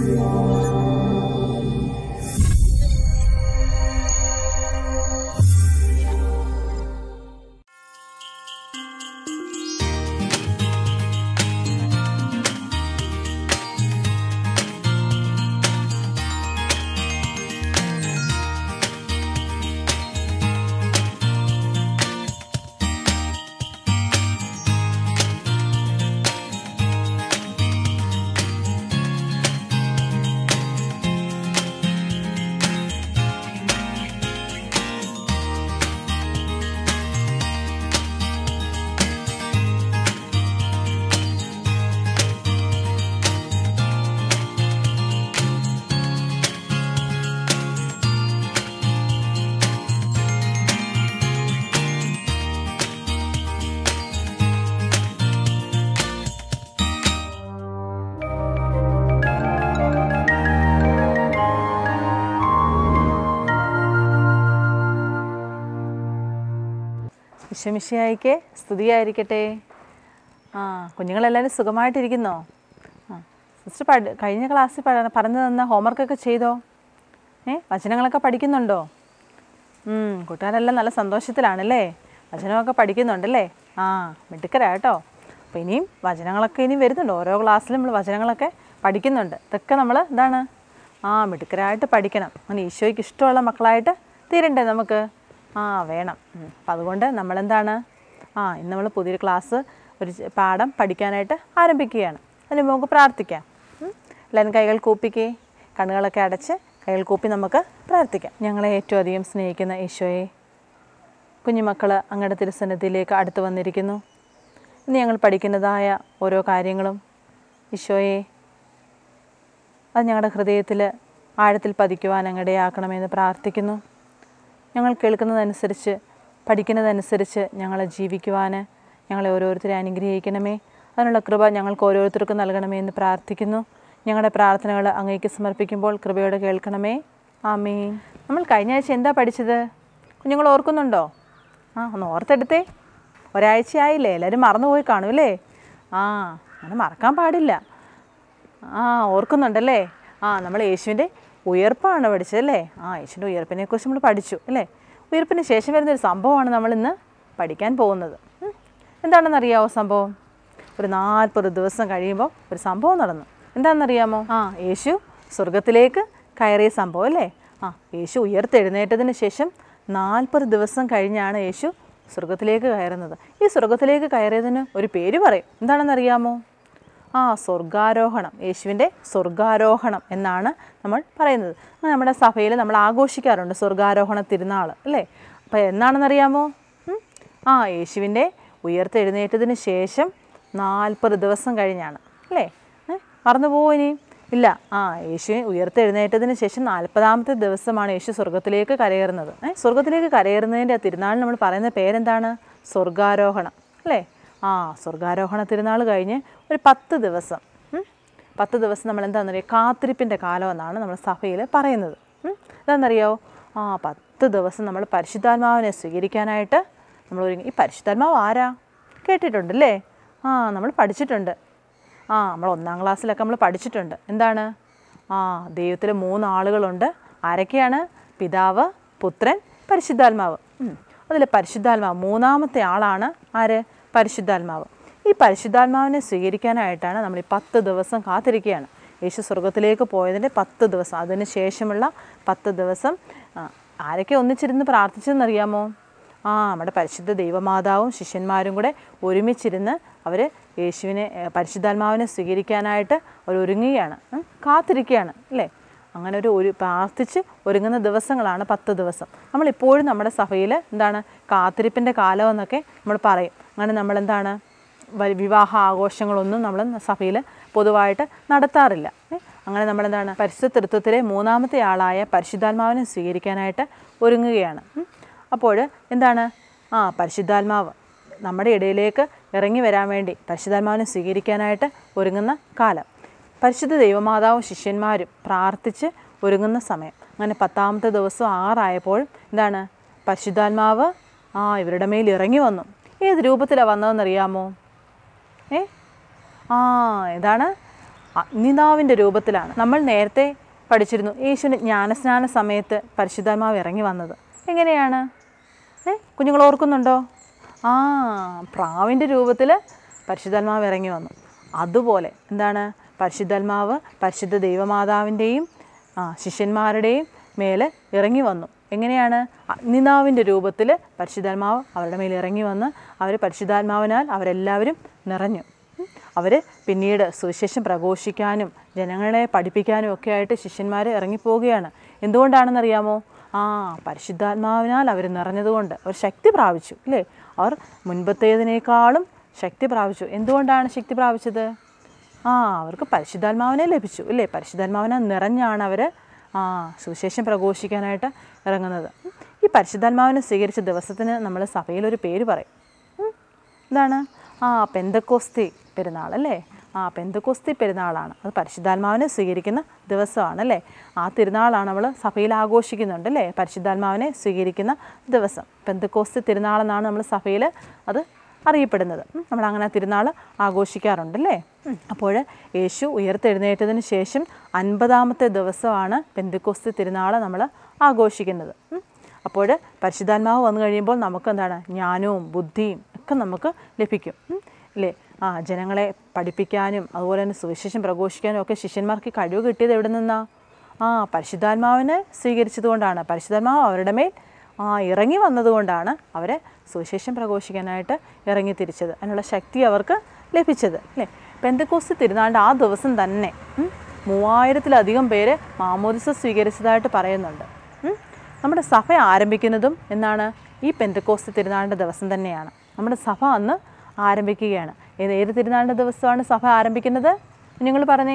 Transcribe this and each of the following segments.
വിശ്വമിഷയായിക്ക് സ്തുതിയായിരിക്കട്ടെ ആ കുഞ്ഞുങ്ങളെല്ലാവരും സുഖമായിട്ടിരിക്കുന്നോ ആ സിസ്റ്റർ പഠി കഴിഞ്ഞ ക്ലാസ്സിൽ പ- പറഞ്ഞു തന്ന ഹോംവർക്കൊക്കെ ചെയ്തോ ഏ വചനങ്ങളൊക്കെ പഠിക്കുന്നുണ്ടോ ഉം, കൂട്ടുകാരെല്ലാം നല്ല സന്തോഷത്തിലാണല്ലേ വചനമൊക്കെ പഠിക്കുന്നുണ്ടല്ലേ ആ മിടുക്കരാ കേട്ടോ അപ്പോൾ ഇനിയും വചനങ്ങളൊക്കെ ഇനിയും വരുന്നുണ്ട് ഓരോ ക്ലാസ്സിലും നമ്മൾ വചനങ്ങളൊക്കെ പഠിക്കുന്നുണ്ട് ഇതൊക്കെ നമ്മൾ എന്താണ് ആ മിടുക്കരായിട്ട് പഠിക്കണം അങ്ങനെ ഈശോയ്ക്ക് ഇഷ്ടമുള്ള മക്കളായിട്ട് തീരണ്ടേ നമുക്ക് ആ വേണം ഉം. അപ്പം അതുകൊണ്ട് നമ്മളെന്താണ് ആ ഇന്ന് നമ്മൾ പുതിയൊരു ക്ലാസ് ഒരു ചെ- പാഠം പഠിക്കാനായിട്ട് ആരംഭിക്കുകയാണ് അതിന് നമുക്ക് പ്രാർത്ഥിക്കാം ഉം. എല്ലാവരും കൈകൾ കൂപ്പിക്കേ കണ്ണുകളൊക്കെ അടച്ച് കൈകൾ കൂപ്പി നമുക്ക് പ്രാർത്ഥിക്കാം ഞങ്ങളെ ഏറ്റവും അധികം സ്നേഹിക്കുന്ന ഈശോയെ കുഞ്ഞുമക്കൾ അങ്ങയുടെ തിരുസന്നിധിയിലേക്ക് അടുത്ത് വന്നിരിക്കുന്നു ഇന്ന് ഞങ്ങൾ പഠിക്കുന്നതായ ഓരോ കാര്യങ്ങളും ഈശോയെ അത് ഞങ്ങളുടെ ഹൃദയത്തിൽ ആഴത്തിൽ പതിക്കുവാൻ അങ്ങടെയാക്കണമെന്ന് പ്രാർത്ഥിക്കുന്നു ഞങ്ങൾ കേൾക്കുന്നതനുസരിച്ച് പഠിക്കുന്നതനുസരിച്ച് ഞങ്ങളെ ജീവിക്കുവാൻ ഞങ്ങളെ ഓരോരുത്തരെ അനുഗ്രഹിക്കണമേ അതിനുള്ള കൃപ ഞങ്ങൾക്ക് ഓരോരുത്തർക്കും നൽകണമേ എന്ന് പ്രാർത്ഥിക്കുന്നു ഞങ്ങളുടെ പ്രാർത്ഥനകൾ അങ്ങേക്ക് സമർപ്പിക്കുമ്പോൾ കൃപയോടെ കേൾക്കണമേ ആമീൻ നമ്മൾ കഴിഞ്ഞ ആഴ്ച എന്താ പഠിച്ചത് കുഞ്ഞുങ്ങൾ ഓർക്കുന്നുണ്ടോ ആ ഒന്ന് ഓർത്തെടുത്തേ ഒരാഴ്ചയായില്ലേ എല്ലാവരും മറന്നുപോയി കാണുമല്ലേ ആ അങ്ങനെ മറക്കാൻ പാടില്ല ആ ഓർക്കുന്നുണ്ടല്ലേ ആ നമ്മൾ യേശുവിൻ്റെ ഉയർപ്പാണ് പഠിച്ചതല്ലേ ആ യേശുവിൻ്റെ ഉയർപ്പിനെ കുറിച്ച് നമ്മൾ പഠിച്ചു അല്ലേ ഉയർപ്പിന് ശേഷം വരുന്ന ഒരു സംഭവമാണ് നമ്മൾ ഇന്ന് പഠിക്കാൻ പോകുന്നത് ഉം. എന്താണെന്നറിയാവോ സംഭവം ഒരു നാൽപ്പത് ദിവസം കഴിയുമ്പോൾ ഒരു സംഭവം നടന്നു എന്താണെന്നറിയാമോ ആ യേശു സ്വർഗത്തിലേക്ക് കയറിയ സംഭവം അല്ലേ ആ യേശു ഉയർത്തെഴുന്നേറ്റതിന് ശേഷം നാൽപ്പത് ദിവസം കഴിഞ്ഞാണ് യേശു സ്വർഗത്തിലേക്ക് കയറുന്നത് ഈ സ്വർഗത്തിലേക്ക് കയറിയതിന് ഒരു പേര് പറയും എന്താണെന്നറിയാമോ ആ സ്വർഗാരോഹണം യേശുവിൻ്റെ സ്വർഗാരോഹണം എന്നാണ് നമ്മൾ പറയുന്നത് അത് നമ്മുടെ സഭയിൽ നമ്മൾ ആഘോഷിക്കാറുണ്ട് സ്വർഗാരോഹണ തിരുനാൾ അല്ലേ അപ്പോൾ എന്നാണെന്നറിയാമോ ഉം? ആ യേശുവിൻ്റെ ഉയർത്തെഴുന്നേറ്റതിന് ശേഷം നാൽപ്പത് ദിവസം കഴിഞ്ഞാണ് അല്ലേ ഏ? മറന്നുപോവോ ഇനി ഇല്ല ആ യേശു ഉയർത്തെഴുന്നേറ്റതിന് ശേഷം നാൽപ്പതാമത്തെ ദിവസമാണ് യേശു സ്വർഗത്തിലേക്ക് കരയേറുന്നത് ഏ സ്വർഗത്തിലേക്ക് കരയേറുന്നതിൻ്റെ ആ തിരുനാളിന് നമ്മൾ പറയുന്ന പേരെന്താണ് സ്വർഗാരോഹണം അല്ലേ ആ സ്വർഗാരോഹണ തിരുനാൾ കഴിഞ്ഞ് ഒരു പത്ത് ദിവസം ഉം, പത്ത് ദിവസം നമ്മൾ എന്താണെന്നറിയാം കാത്തിരിപ്പിൻ്റെ കാലം എന്നാണ് നമ്മൾ സഭയിൽ പറയുന്നത് ഉം, എന്താണെന്നറിയാമോ ആ പത്ത് ദിവസം നമ്മൾ പരിശുദ്ധാത്മാവിനെ സ്വീകരിക്കാനായിട്ട് നമ്മൾ ഒരുങ്ങി ഈ പരിശുദ്ധാത്മാവ് ആരാ കേട്ടിട്ടുണ്ടല്ലേ ആ നമ്മൾ പഠിച്ചിട്ടുണ്ട് ആ നമ്മൾ ഒന്നാം ക്ലാസ്സിലൊക്കെ നമ്മൾ പഠിച്ചിട്ടുണ്ട് എന്താണ് ആ ദൈവത്തിൽ മൂന്ന് ആളുകളുണ്ട് ആരൊക്കെയാണ് പിതാവ് പുത്രൻ പരിശുദ്ധാത്മാവ് അതിൽ പരിശുദ്ധാത്മാവ് മൂന്നാമത്തെ ആളാണ് ആര് പരിശുദ്ധാത്മാവ് ഈ പരിശുദ്ധാത്മാവിനെ സ്വീകരിക്കാനായിട്ടാണ് നമ്മൾ ഈ പത്ത് ദിവസം കാത്തിരിക്കുകയാണ് യേശു സ്വർഗത്തിലേക്ക് പോയതിൻ്റെ പത്ത് ദിവസം അതിന് ശേഷമുള്ള പത്ത് ദിവസം ആ, ആരൊക്കെ ഒന്നിച്ചിരുന്ന് പ്രാർത്ഥിച്ചെന്നറിയാമോ ആ നമ്മുടെ പരിശുദ്ധ ദൈവമാതാവും ശിഷ്യന്മാരും കൂടെ ഒരുമിച്ചിരുന്ന് അവർ യേശുവിനെ ഏ, പരിശുദ്ധാത്മാവിനെ സ്വീകരിക്കാനായിട്ട് അവർ ഒരുങ്ങുകയാണ് ഉം, കാത്തിരിക്കുകയാണ് അല്ലേ അങ്ങനെ ഒരു ഒരു പ്രാർത്ഥിച്ച് ഒരുങ്ങുന്ന ദിവസങ്ങളാണ് പത്ത് ദിവസം നമ്മളിപ്പോഴും നമ്മുടെ സഭയിൽ എന്താണ് കാത്തിരിപ്പിൻ്റെ കാലമെന്നൊക്കെ നമ്മൾ പറയും അങ്ങനെ നമ്മളെന്താണ് വ- വിവാഹ ആഘോഷങ്ങളൊന്നും നമ്മൾ സഭയിൽ പൊതുവായിട്ട് നടത്താറില്ല ഏ? അങ്ങനെ നമ്മളെന്താണ് പരിശുദ്ധ തൃത്വത്തിലെ മൂന്നാമത്തെ ആളായ പരിശുദ്ധാത്മാവിനെ സ്വീകരിക്കാനായിട്ട് ഒരുങ്ങുകയാണ് ഉം. അപ്പോൾ എന്താണ് ആ പരിശുദ്ധാത്മാവ് നമ്മുടെ ഇടയിലേക്ക് ഇറങ്ങി വരാൻ വേണ്ടി പരിശുദ്ധാത്മാവിനെ സ്വീകരിക്കാനായിട്ട് ഒരുങ്ങുന്ന കാലം പരിശുദ്ധ ദൈവമാതാവും ശിഷ്യന്മാരും പ്രാർത്ഥിച്ച് ഒരുങ്ങുന്ന സമയം അങ്ങനെ പത്താമത്തെ ദിവസം ആറായപ്പോൾ എന്താണ് പരിശുദ്ധാത്മാവ് ആ ഇവരുടെ മേൽ ഇറങ്ങി വന്നു ഏത് രൂപത്തിലാണ് വന്നതെന്നറിയാമോ ഏ ആ ഇതാണ് അഗ്നിനാവിൻ്റെ രൂപത്തിലാണ് നമ്മൾ നേരത്തെ പഠിച്ചിരുന്നു യേശുവിന് ജ്ഞാനസ്നാന സമയത്ത് പരിശുദ്ധാത്മാവ് ഇറങ്ങി വന്നത് എങ്ങനെയാണ് ഏ കുഞ്ഞുങ്ങൾ ഓർക്കുന്നുണ്ടോ ആ പ്രാവിൻ്റെ രൂപത്തിൽ പരിശുദ്ധാത്മാവ് ഇറങ്ങി വന്നു അതുപോലെ എന്താണ് പരിശുദ്ധാത്മാവ് പരിശുദ്ധ ദൈവമാതാവിൻ്റെയും ആ ശിഷ്യന്മാരുടെയും മേലെ ഇറങ്ങി വന്നു എങ്ങനെയാണ് അഗ്നിനാവിൻ്റെ രൂപത്തിൽ പരിശുദ്ധാത്മാവ് അവരുടെ മേൽ ഇറങ്ങി വന്ന് അവർ പരിശുദ്ധാത്മാവിനാൽ അവരെല്ലാവരും നിറഞ്ഞു അവർ പിന്നീട് സുവിശേഷം പ്രഘോഷിക്കാനും ജനങ്ങളെ പഠിപ്പിക്കാനും ഒക്കെ ആയിട്ട് ശിഷ്യന്മാർ ഇറങ്ങിപ്പോവുകയാണ് എന്തുകൊണ്ടാണെന്നറിയാമോ ആ പരിശുദ്ധാത്മാവിനാൽ അവർ നിറഞ്ഞതുകൊണ്ട് അവർ ശക്തി പ്രാപിച്ചു അല്ലേ അവർ മുൻപത്തേതിനേക്കാളും ശക്തി പ്രാപിച്ചു എന്തുകൊണ്ടാണ് ശക്തി പ്രാപിച്ചത് ആ അവർക്ക് പരിശുദ്ധാത്മാവിനെ ലഭിച്ചു അല്ലേ പരിശുദ്ധാത്മാവിനെ നിറഞ്ഞാണ് അവർ ആ സുവിശേഷം പ്രഘോഷിക്കാനായിട്ട് ഇറങ്ങുന്നത് ഈ പരിശുദ്ധാത്മാവിനെ സ്വീകരിച്ച ദിവസത്തിന് നമ്മൾ സഭയിലൊരു പേര് പറയും ഉം. എന്താണ് ആ പെന്തക്കോസ്തി പെരുന്നാൾ അല്ലേ ആ പെന്തക്കോസ്തി പെരുന്നാളാണ് അത് പരിശുദ്ധാത്മാവിനെ സ്വീകരിക്കുന്ന ദിവസമാണ് അല്ലേ ആ തിരുനാളാണ് നമ്മൾ സഭയിൽ ആഘോഷിക്കുന്നുണ്ട് അല്ലേ പരിശുദ്ധാത്മാവിനെ സ്വീകരിക്കുന്ന ദിവസം പെന്തക്കോസ്തി തിരുനാളെന്നാണ് നമ്മൾ സഭയിൽ അത് അറിയപ്പെടുന്നത് ഉം. നമ്മൾ അങ്ങനെ തിരുനാൾ ആഘോഷിക്കാറുണ്ട് അല്ലേ ഉം. അപ്പോൾ യേശു ഉയർത്തെഴുന്നേറ്റതിന് ശേഷം അൻപതാമത്തെ ദിവസമാണ് പെന്തക്കോസ്തി തിരുനാൾ നമ്മൾ ആഘോഷിക്കുന്നത് ഉം. അപ്പോൾ പരിശുദ്ധാത്മാവ് വന്നു കഴിയുമ്പോൾ നമുക്ക് എന്താണ് ജ്ഞാനവും ബുദ്ധിയും ഒക്കെ നമുക്ക് ലഭിക്കും ഉം. ഇല്ലേ ആ ജനങ്ങളെ പഠിപ്പിക്കാനും അതുപോലെ തന്നെ സുവിശേഷം പ്രഘോഷിക്കാനും ഒക്കെ ശിഷ്യന്മാർക്ക് കഴിവ് കിട്ടിയത് എവിടെ നിന്നാ ആ പരിശുദ്ധാത്മാവിനെ സ്വീകരിച്ചതുകൊണ്ടാണ് പരിശുദ്ധാത്മാവ് അവരുടെ മേൽ ആ ഇറങ്ങി വന്നതുകൊണ്ടാണ് അവരെ സുവിശേഷം പ്രഘോഷിക്കാനായിട്ട് ഇറങ്ങി തിരിച്ചത് അതിനുള്ള ശക്തി അവർക്ക് ലഭിച്ചത് അല്ലേ പെന്തക്കോസ്ത് തിരുനാളിൻ്റെ ആ ദിവസം തന്നെ ഉം, മൂവായിരത്തിലധികം പേര് മാമോദിസ സ്വീകരിച്ചതായിട്ട് പറയുന്നുണ്ട് ഉം. നമ്മുടെ സഭ ആരംഭിക്കുന്നതും എന്നാണ് ഈ പെന്തക്കോസ്ത് തിരുനാളിൻ്റെ ദിവസം തന്നെയാണ് നമ്മുടെ സഭ അന്ന് ആരംഭിക്കുകയാണ് ഏത് ഏത് തിരുനാളിൻ്റെ ദിവസമാണ് സഭ ആരംഭിക്കുന്നത് നിങ്ങൾ പറഞ്ഞേ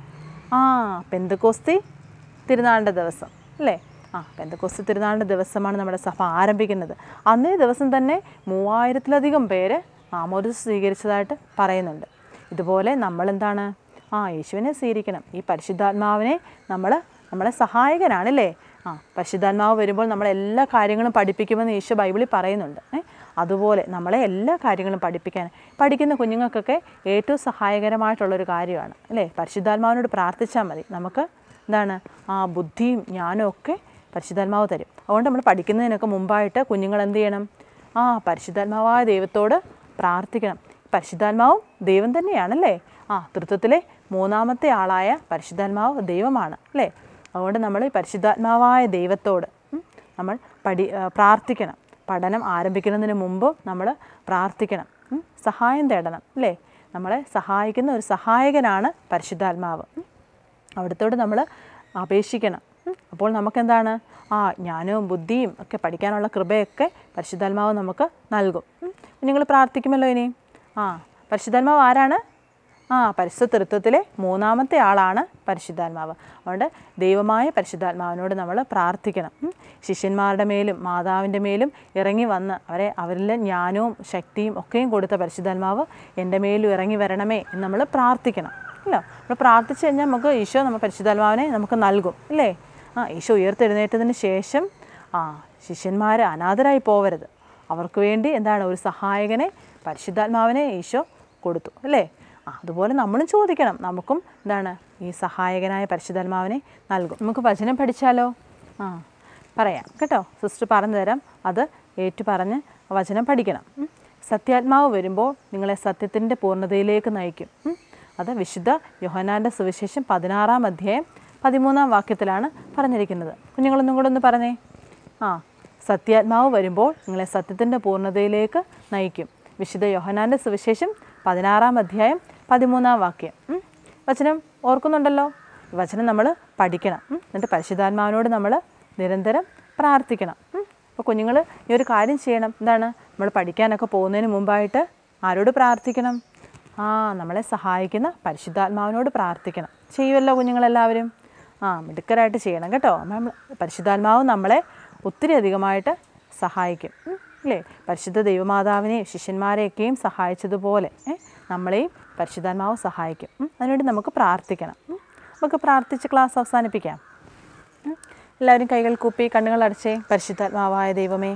ആ പെന്തക്കോസ്തി തിരുനാളിൻ്റെ ദിവസം അല്ലേ ആ പെന്തക്കോസ്തി തിരുനാളിൻ്റെ ദിവസമാണ് നമ്മുടെ സഭ ആരംഭിക്കുന്നത് അന്നേ ദിവസം തന്നെ മൂവായിരത്തിലധികം പേര് ആമോദിസ് സ്വീകരിച്ചതായിട്ട് പറയുന്നുണ്ട് ഇതുപോലെ നമ്മളെന്താണ് ആ യേശുവിനെ സ്വീകരിക്കണം ഈ പരിശുദ്ധാത്മാവിനെ നമ്മൾ നമ്മളെ സഹായകനാണല്ലേ ആ പരിശുദ്ധാത്മാവ് വരുമ്പോൾ നമ്മളെ എല്ലാ കാര്യങ്ങളും പഠിപ്പിക്കുമെന്ന് ഈശോ ബൈബിളിൽ പറയുന്നുണ്ട് ഏ അതുപോലെ നമ്മളെ എല്ലാ കാര്യങ്ങളും പഠിപ്പിക്കാൻ പഠിക്കുന്ന കുഞ്ഞുങ്ങൾക്കൊക്കെ ഏറ്റവും സഹായകരമായിട്ടുള്ളൊരു കാര്യമാണ് അല്ലേ പരിശുദ്ധാത്മാവിനോട് പ്രാർത്ഥിച്ചാൽ മതി നമുക്ക് എന്താണ് ആ ബുദ്ധിയും ജ്ഞാനവും ഒക്കെ പരിശുദ്ധാത്മാവ് തരും അതുകൊണ്ട് നമ്മൾ പഠിക്കുന്നതിനൊക്കെ മുമ്പായിട്ട് കുഞ്ഞുങ്ങൾ എന്ത് ചെയ്യണം ആ പരിശുദ്ധാത്മാവായ ദൈവത്തോട് പ്രാർത്ഥിക്കണം പരിശുദ്ധാത്മാവും ദൈവം തന്നെയാണല്ലേ ആ തൃത്വത്തിലെ മൂന്നാമത്തെ ആളായ പരിശുദ്ധാത്മാവ് ദൈവമാണ് അല്ലേ അതുകൊണ്ട് നമ്മൾ ഈ പരിശുദ്ധാത്മാവായ ദൈവത്തോട് ഉം, നമ്മൾ പഠി ആ, പ്രാർത്ഥിക്കണം പഠനം ആരംഭിക്കുന്നതിന് മുമ്പ് നമ്മൾ പ്രാർത്ഥിക്കണം ഉം, സഹായം തേടണം അല്ലേ നമ്മളെ സഹായിക്കുന്ന ഒരു സഹായകനാണ് പരിശുദ്ധാത്മാവ് ഉം. അവിടുത്തോട് നമ്മൾ അപേക്ഷിക്കണം ഉം. അപ്പോൾ നമുക്കെന്താണ് ആ ജ്ഞാനവും ബുദ്ധിയും ഒക്കെ പഠിക്കാനുള്ള കൃപയൊക്കെ പരിശുദ്ധാത്മാവ് നമുക്ക് നൽകും നിങ്ങൾ പ്രാർത്ഥിക്കുമല്ലോ ഇനി ആ പരിശുദ്ധാത്മാവ് ആരാണ് ആ പരിശുദ്ധ തൃത്വത്തിലെ മൂന്നാമത്തെ ആളാണ് പരിശുദ്ധാത്മാവ് അതുകൊണ്ട് ദൈവമായ പരിശുദ്ധാത്മാവിനോട് നമ്മൾ പ്രാർത്ഥിക്കണം ഉം. ശിഷ്യന്മാരുടെ മേലും മാതാവിൻ്റെ മേലും ഇറങ്ങി വന്ന് അവരെ അവരിലെ ജ്ഞാനവും ശക്തിയും ഒക്കെയും കൊടുത്ത പരിശുദ്ധാത്മാവ് എൻ്റെ മേലും ഇറങ്ങി വരണമേ എന്ന് നമ്മൾ പ്രാർത്ഥിക്കണം ഇല്ല നമ്മൾ പ്രാർത്ഥിച്ചു കഴിഞ്ഞാൽ നമുക്ക് ഈശോ നമ്മൾ പരിശുദ്ധാത്മാവിനെ നമുക്ക് നൽകും അല്ലേ ആ ഈശോ ഉയർത്തെഴുന്നേറ്റതിന് ശേഷം ആ ശിഷ്യന്മാർ അനാഥരായി പോവരുത് അവർക്ക് വേണ്ടി എന്താണ് ഒരു സഹായകനെ പരിശുദ്ധാത്മാവിനെ ഈശോ കൊടുത്തു അല്ലേ ആ അതുപോലെ നമ്മളും ചോദിക്കണം നമുക്കും എന്താണ് ഈ സഹായകനായ പരിശുദ്ധാത്മാവിനെ നൽകും നമുക്ക് വചനം പഠിച്ചാലോ ആ പറയാം കേട്ടോ സിസ്റ്റർ പറഞ്ഞു തരാം അത് ഏറ്റു പറഞ്ഞ് വചനം പഠിക്കണം ഉം. സത്യാത്മാവ് വരുമ്പോൾ നിങ്ങളെ സത്യത്തിൻ്റെ പൂർണ്ണതയിലേക്ക് നയിക്കും ഉം. അത് വിശുദ്ധ യോഹനാൻ്റെ സുവിശേഷം പതിനാറാം അധ്യായം പതിമൂന്നാം വാക്യത്തിലാണ് പറഞ്ഞിരിക്കുന്നത് കുഞ്ഞുങ്ങളൊന്നും കൂടെ ഒന്ന് പറഞ്ഞേ ആ സത്യാത്മാവ് വരുമ്പോൾ നിങ്ങളെ സത്യത്തിൻ്റെ പൂർണ്ണതയിലേക്ക് നയിക്കും വിശുദ്ധ യോഹനാൻ്റെ സുവിശേഷം പതിനാറാം അധ്യായം പതിമൂന്നാം വാക്യം ഉം. വചനം ഓർക്കുന്നുണ്ടല്ലോ ഈ വചനം നമ്മൾ പഠിക്കണം ഉം. എന്നിട്ട് പരിശുദ്ധാത്മാവിനോട് നമ്മൾ നിരന്തരം പ്രാർത്ഥിക്കണം അപ്പോൾ കുഞ്ഞുങ്ങൾ ഈ ഒരു കാര്യം ചെയ്യണം എന്താണ് നമ്മൾ പഠിക്കാനൊക്കെ പോകുന്നതിന് മുമ്പായിട്ട് ആരോട് പ്രാർത്ഥിക്കണം ആ നമ്മളെ സഹായിക്കുന്ന പരിശുദ്ധാത്മാവിനോട് പ്രാർത്ഥിക്കണം ചെയ്യുമല്ലോ കുഞ്ഞുങ്ങളെല്ലാവരും ആ മിടുക്കരായിട്ട് ചെയ്യണം കേട്ടോ നമ്മൾ പരിശുദ്ധാത്മാവ് നമ്മളെ ഒത്തിരി അധികമായിട്ട് സഹായിക്കും ഉം. അല്ലേ പരിശുദ്ധ ദൈവമാതാവിനെയും ശിഷ്യന്മാരെയൊക്കെയും സഹായിച്ചതുപോലെ ഏ, നമ്മളെയും പരിശുദ്ധാത്മാവ് സഹായിക്കും ഉം. അതിനുവേണ്ടി നമുക്ക് പ്രാർത്ഥിക്കണം ഉം. നമുക്ക് പ്രാർത്ഥിച്ച് ക്ലാസ് അവസാനിപ്പിക്കാം ഉം. എല്ലാവരും കൈകൾ കൂപ്പി കണ്ണുകൾ അടച്ചേ പരിശുദ്ധാത്മാവായ ദൈവമേ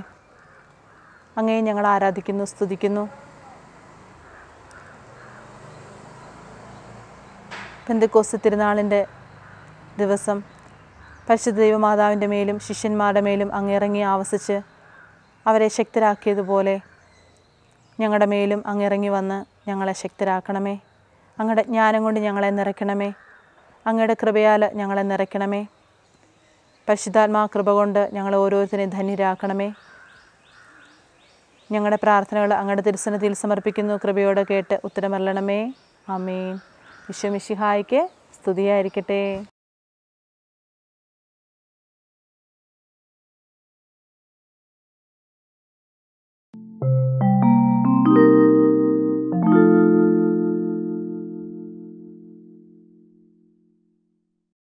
അങ്ങേ ഞങ്ങൾ ആരാധിക്കുന്നു സ്തുതിക്കുന്നു പെന്തക്കോസ് തിരുനാളിൻ്റെ ദിവസം പരിശുദ്ധ ദൈവമാതാവിൻ്റെ മേലും ശിഷ്യന്മാരുടെ മേലും അങ്ങിറങ്ങി ആവസിച്ച് അവരെ ശക്തരാക്കിയതുപോലെ ഞങ്ങളുടെ മേലും അങ്ങിറങ്ങി വന്ന് ഞങ്ങളെ ശക്തരാക്കണമേ അങ്ങയുടെ ജ്ഞാനം കൊണ്ട് ഞങ്ങളെ നിറയ്ക്കണമേ അങ്ങയുടെ കൃപയാൽ ഞങ്ങളെ നിറയ്ക്കണമേ പരിശുദ്ധാത്മാ കൃപ കൊണ്ട് ഞങ്ങളെ ഓരോരുത്തരെയും ധന്യരാക്കണമേ ഞങ്ങളുടെ പ്രാർത്ഥനകൾ അങ്ങയുടെ തിരുസനത്തിൽ സമർപ്പിക്കുന്നു കൃപയോടെ കേട്ട് ഉത്തരമല്ലണമേ ആമേൻ വിശ്വമിഷിഹായിക്ക് സ്തുതിയായിരിക്കട്ടെ